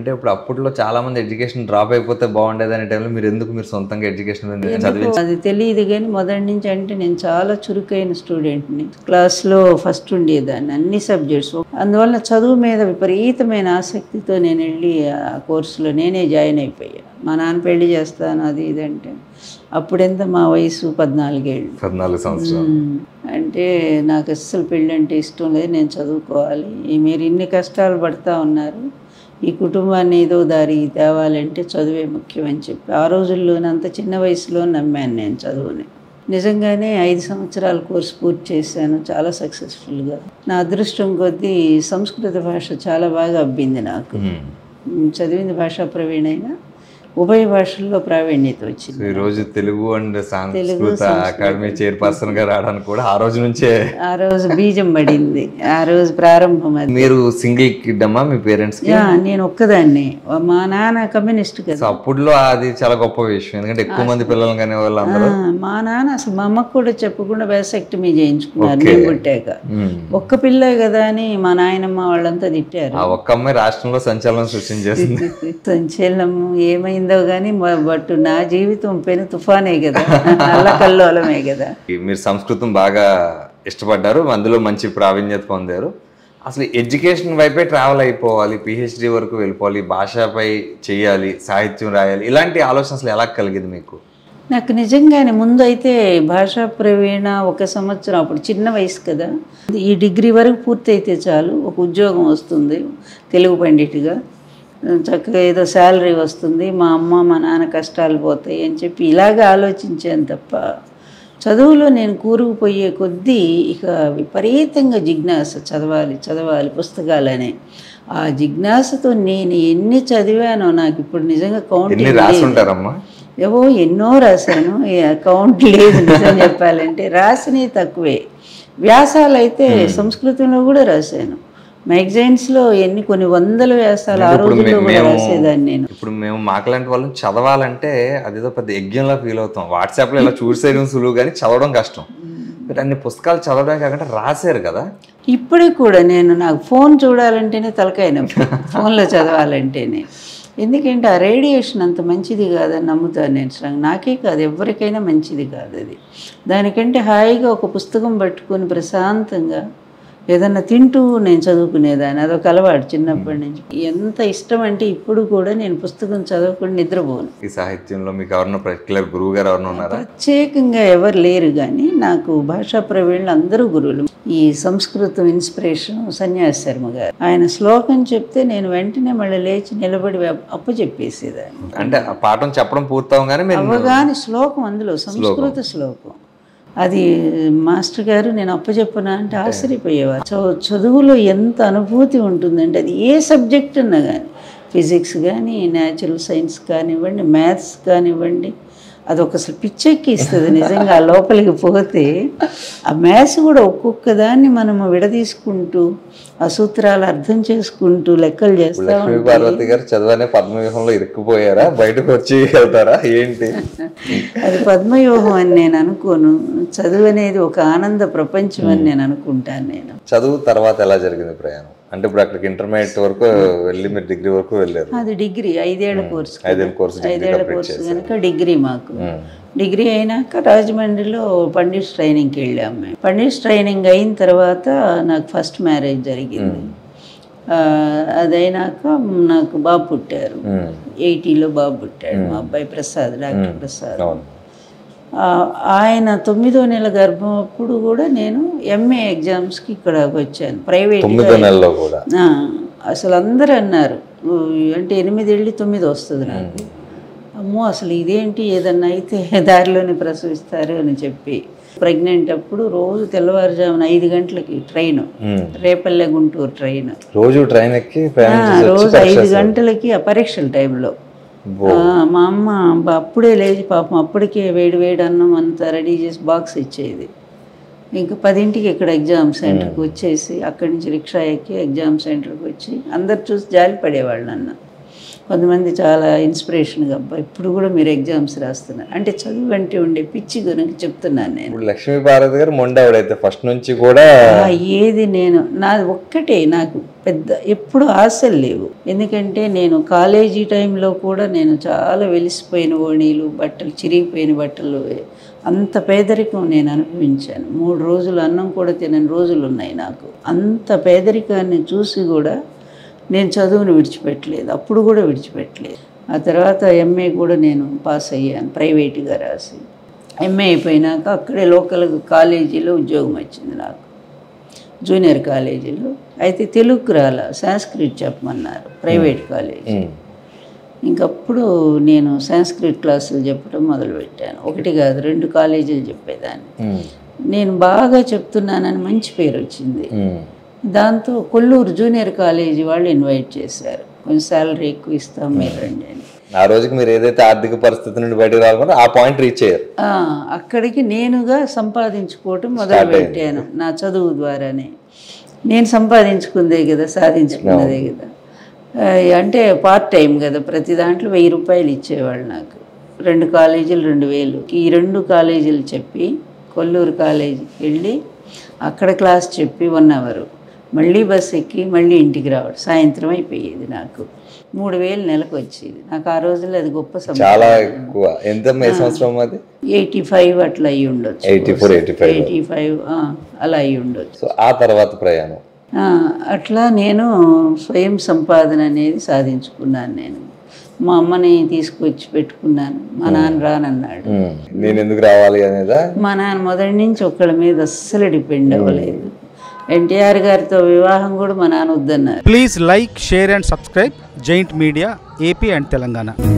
అంటే ఇప్పుడు అప్పట్లో చాలా మంది ఎడ్యుకేషన్ డ్రాప్ అయిపోతే బాగుండేది అనే టైంలో మీరు ఎందుకు మీరు సొంతంగా ఎడ్యుకేషన్ చదివి అది తెలియదు కానీ మొదటి నుంచి అంటే నేను చాలా చురుకైన స్టూడెంట్ని క్లాస్లో ఫస్ట్ ఉండేదాన్ని అన్ని సబ్జెక్ట్స్ అందువల్ల చదువు మీద విపరీతమైన ఆసక్తితో నేను వెళ్ళి ఆ కోర్సులో నేనే జాయిన్ అయిపోయాను మా నాన్న పెళ్లి చేస్తాను అది ఇది అంటే అప్పుడెంత మా వయసు పద్నాలుగేళ్ళు పద్నాలుగు సంవత్సరాలు మ్మ్. అంటే నాకు అస్సలు పెళ్ళి అంటే ఇష్టం లేదు నేను చదువుకోవాలి ఈ మీరు ఇన్ని కష్టాలు పడతా ఉన్నారు ఈ కుటుంబాన్ని ఏదో దారి తేవాలంటే చదువే ముఖ్యం అని చెప్పి ఆ రోజుల్లోనే అంత చిన్న వయసులో నమ్మాను నేను చదువుని నిజంగానే ఐదు సంవత్సరాల కోర్సు పూర్తి చేశాను చాలా సక్సెస్ఫుల్గా నా అదృష్టం కొద్దీ సంస్కృత భాష చాలా బాగా అబ్బింది నాకు మ్మ్. మ్మ్. చదివింది భాషా ప్రవీణైనా ఉభయ భాషల్లో ప్రావీణ్యత వచ్చింది సో ఈ రోజు Telugu and Sanskrit academy chairperson గా రావడానికి కూడా ఆ రోజు నుంచే ఆ రోజు బీజం పడింది ఆ రోజు ప్రారంభం అది మీరు సింగిల్ కిడ్ అమ్మా మీ పేరెంట్స్ కి యా, నేను ఒక్కదాన్ని మా నాన్న కమ్యూనిస్ట్ కదా సో అప్పుడులో అది చాలా గొప్ప విషయం ఎందుకంటే ఎక్కువ మంది పిల్లలు కానీ వాళ్ళందరూ ఆ, మా నాన్న అసలు మా అమ్మకు కూడా చెప్పకుండా వ్యాసెక్టమీ చేయించుకున్నారు నేను పుట్టాక మ్మ్. ఒక్క పిల్లే కదా అని మా నాయనమ్మ వాళ్ళంతా తిట్టారు ఆ ఒక్క అమ్మాయి రాష్ట్రంలో సంచలనం సృష్టించేసింది సంచలనము ఏమైందో కానీ బట్ నా జీవితం పెను తుఫానే కదా అల్లకల్లోలమే కదా మీరు సంస్కృతం బాగా ఇష్టపడ్డారు అందులో మంచి ప్రావీణ్యత పొందారు అసలు ఎడ్యుకేషన్ వైపే ట్రావెల్ అయిపోవాలి పిహెచ్డి వరకు వెళ్ళిపోవాలి భాషపై చేయాలి సాహిత్యం రాయాలి ఇలాంటి ఆలోచన అసలు ఎలా కలిగింది మీకు నాకు నిజంగానే ముందు అయితే భాషా ప్రవీణ ఒక సంవత్సరం అప్పుడు చిన్న వయసు కదా ఈ డిగ్రీ వరకు పూర్తయితే చాలు ఒక ఉద్యోగం వస్తుంది తెలుగు పండిట్గా చక్కగా ఏదో శాలరీ వస్తుంది మా అమ్మ మా నాన్న కష్టాలు పోతాయి అని చెప్పి ఇలాగే ఆలోచించాను తప్ప చదువులో నేను కూరుకుపోయే కొద్దీ ఇక విపరీతంగా జిజ్ఞాస చదవాలి చదవాలి పుస్తకాలనే ఆ జిజ్ఞాసతో నేను ఎన్ని చదివానో నాకు ఇప్పుడు నిజంగా కౌంట్ ఎన్ని రాసి ఉంటారమ్మా ఏవో ఎన్నో రాశాను ఈ అకౌంట్ లేదు నిజం చెప్పాలంటే రాసినవి తక్కువే వ్యాసాలు అయితే సంస్కృతంలో కూడా రాశాను మ్యాగజైన్స్లో ఎన్ని కొన్ని వందల వ్యాసాలు ఆ ఇప్పుడు రోజుల్లో కూడా మేము రాసేదాన్ని నేను ఇప్పుడు మేము మాకలాంటి వాళ్ళని చదవాలంటే అదేదో పెద్ద యజ్ఞంలా ఫీల్ అవుతాం వాట్సాప్ లో ఇలా చూసేయడం సులువు కానీ చదవడం కష్టం మీరు అన్ని పుస్తకాలు చదవడం కాకుండా రాశారు కదా ఇప్పటికి కూడా నేను నాకు ఫోన్ చూడాలంటేనే తలకాయ నొప్పి ఫోన్లో చదవాలంటేనే ఎందుకంటే ఆ రేడియేషన్ అంత మంచిది కాదని నమ్ముతాను నేను అసలు నాకే కాదు ఎవరికైనా మంచిది కాదు అది దానికంటే హాయిగా ఒక పుస్తకం పట్టుకొని ప్రశాంతంగా ఏదన్నా తింటూ నేను చదువుకునేదాన్ని అదొక అలవాటు చిన్నప్పటి నుంచి ఎంత ఇష్టం అంటే ఇప్పుడు కూడా నేను పుస్తకం చదవకుండా నిద్రపోను ఈ సాహిత్యంలో మీకు ఎవరన్నా పర్టికులర్ గురువు గారు ఎవరైనా ఉన్నారా ప్రత్యేకంగా ఎవరు లేరు కానీ నాకు భాషా ప్రవీణులు అందరూ గురువులు ఈ సంస్కృతం ఇన్స్పిరేషన్ సన్యాసి శర్మ గారు ఆయన శ్లోకం చెప్తే నేను వెంటనే మళ్ళీ లేచి నిలబడి అప్పు చెప్పేసేదాన్ని అంటే ఆ పాఠం చెప్పడం పూర్తవగానే మీరు అవగాని శ్లోకం అందులో సంస్కృత శ్లోకం అది మాస్టర్ గారు నేను అప్పచెప్పనా అంటే ఆశ్చర్యపోయేవారు చ- చదువులో ఎంత అనుభూతి ఉంటుందంటే అది ఏ సబ్జెక్ట్ ఉన్నా కానీ ఫిజిక్స్ కానీ న్యాచురల్ సైన్స్ కానివ్వండి మ్యాథ్స్ కానివ్వండి అది ఒక అసలు పిచ్చెక్కిస్తుంది నిజంగా ఆ లోపలికి పోతే ఆ మ్యాథ్స్ కూడా ఒక్కొక్క దాన్ని మనము విడదీసుకుంటూ ఆ సూత్రాలు అర్థం చేసుకుంటూ లెక్కలు చేస్తా లక్ష్మీ పార్వతి గారు చదవనే పద్మవ్యూహంలో ఇరుక్కుపోయారా బయటకు వచ్చి వెళ్తారా ఏంటి అది పద్మయోగం అని నేను అనుకోను చదువు అనేది ఒక ఆనంద ప్రపంచం అని నేను అనుకుంటాను నేను చదువు తర్వాత ఎలా జరిగింది ప్రయాణం అంటే ఇప్పుడు అక్కడికి ఇంటర్మీడియట్ వరకు వెళ్ళి మీరు డిగ్రీ వరకు వెళ్ళారు అది డిగ్రీ ఐదేళ్ల కోర్సు ఐదేళ్ళ కోర్సు డిగ్రీ ఐదేళ్ల కంప్లీట్ కోర్సు కనుక డిగ్రీ మాకు ఉమ్. డిగ్రీ అయినాక రాజమండ్రిలో పండిట్స్ ట్రైనింగ్కి వెళ్ళాము మేము పండిట్స్ ట్రైనింగ్ అయిన తర్వాత నాకు ఫస్ట్ మ్యారేజ్ జరిగింది ఆ, అదైనాక నాకు బాబు పుట్టారు ఉమ్. ఎయిటీలో బాబు పుట్టాడు మా అబ్బాయి ప్రసాద్ డాక్టర్ ప్రసాద్ అవును ఆ, ఆయన తొమ్మిదో నెల గర్భం అప్పుడు కూడా నేను ఎంఏ ఎగ్జామ్స్కి ఇక్కడ వచ్చాను ప్రైవేట్ తొమ్మిదో నెలలో కూడా అసలు అందరూ అన్నారు "ఊ, అంటే ఎనిమిది వెళ్ళి తొమ్మిది వస్తుంది నాకు అమ్మో అసలు ఇదేంటి ఏదన్నా అయితే దారిలోనే ప్రసవిస్తారు అని చెప్పి ప్రెగ్నెంట్ అప్పుడు రోజు తెల్లవారుజామున ఐదు గంటలకి ట్రైన్ ఉమ్. రేపల్లె గుంటూరు ట్రైన్ రోజు ట్రైన్ ఎక్కి ప్రయాణం చేసి వచ్చి రోజు ఐదు గంటలకి ఆ పరీక్షల టైంలో బో. ఆ, మా అమ్మ బ- అప్పుడే లేచి పాపం అప్పటికే వేడి వేడి అన్నం అంతా రెడీ చేసి బాక్స్ ఇచ్చేది ఇంకా పదింటికి ఇక్కడ ఎగ్జామ్ సెంటర్కి వచ్చేసి అక్కడి నుంచి రిక్షా ఎక్కి ఎగ్జామ్ సెంటర్కి వచ్చి అందరు చూసి జాలి పడేవాళ్ళు నన్ను కొంతమంది చాలా ఇన్స్పిరేషన్గా అబ్బా ఇప్పుడు కూడా మీరు ఎగ్జామ్స్ రాస్తున్నారు అంటే చదువు అంటే ఉండే పిచ్చి గురించి చెప్తున్నాను నేను ఇప్పుడు లక్ష్మీ భారతి గారు మొండవుడైతే ఫస్ట్ నుంచి కూడా ఆ ఏది నేను నాది ఒక్కటే నాకు పెద్ద ఎప్పుడు ఆశలు లేవు ఎందుకంటే నేను కాలేజీ టైంలో కూడా నేను చాలా వెలిసిపోయిన ఓణీలు బట్టలు చిరిగిపోయిన బట్టలు అంత పేదరికం నేను అనుభవించాను మూడు రోజులు అన్నం కూడా తినని రోజులు ఉన్నాయి నాకు అంత పేదరికాన్ని చూసి కూడా నేను చదువును విడిచిపెట్టలేదు అప్పుడు కూడా విడిచిపెట్టలేదు ఆ తర్వాత ఎంఏ కూడా నేను పాస్ అయ్యాను ప్రైవేట్గా రాసి ఎంఏ అయిపోయినాక అక్కడే లోకల్ కాలేజీలో ఉద్యోగం వచ్చింది నాకు జూనియర్ కాలేజీలో అయితే తెలుగుకు రాల సంస్కృత్ చెప్పమన్నారు ప్రైవేట్ కాలేజీ ఉమ్, ఇంకప్పుడు నేను సంస్కృత్ క్లాసులు చెప్పడం మొదలుపెట్టాను ఒకటి కాదు రెండు కాలేజీలు చెప్పేదాన్ని ఉమ్, నేను బాగా చెప్తున్నానని మంచి పేరు వచ్చింది ఉమ్, దాంతో కొల్లూరు జూనియర్ కాలేజీ వాళ్ళు ఇన్వైట్ చేశారు కొంచెం శాలరీ ఎక్కువ ఇస్తాం మీరు రండి అని ఆ రోజుకి మీరు ఏదైతే ఆర్థిక పరిస్థితి నుండి బయటకు రావాలన్నా ఆ పాయింట్ రీచ్ అయ్యారు ఆ, అక్కడికి నేనుగా సంపాదించుకోవటం మొదలుపెట్టాను నా చదువు ద్వారానే నేను సంపాదించుకుందే కదా సాధించుకున్నదే కదా ఆ, అంటే పార్ట్ టైం కదా ప్రతి దాంట్లో వెయ్యి రూపాయలు ఇచ్చేవాళ్ళు నాకు రెండు కాలేజీలు రెండు వేలు ఈ రెండు కాలేజీలు చెప్పి కొల్లూరు కాలేజీకి వెళ్ళి అక్కడ క్లాస్ చెప్పి వన్ అవర్ మళ్ళీ బస్ ఎక్కి మళ్ళీ ఇంటికి రావడం సాయంత్రం అయిపోయేది నాకు మూడు వేలు నెలకు వచ్చేది నాకు ఆ రోజుల్లో అది గొప్ప సంపాదన చాలా ఎక్కువ ఎంత ఏ సంవత్సరం అది ఎయిటీ ఫైవ్ అట్లా అయ్యి ఉండొచ్చు eighty four eighty five eighty five అలా అయ్యి ఉండొచ్చు సో ఆ తర్వాత ప్రయాణం ఆ, అట్లా నేను స్వయం సంపాదన అనేది సాధించుకున్నాను నేను మా అమ్మని తీసుకొచ్చి పెట్టుకున్నాను మా నాన్న రానన్నాడు ఉమ్, నేను ఎందుకు రావాలి అనేదా మా నాన్న మొదటి నుంచి ఒక్కళ్ళ మీద అస్సలు డిపెండ్ అవ్వలేదు ఎన్టీఆర్ గారితో వివాహం కూడా మా నాన్న వద్దన్నారు Please like, share and subscribe Giant Media AP and Telangana.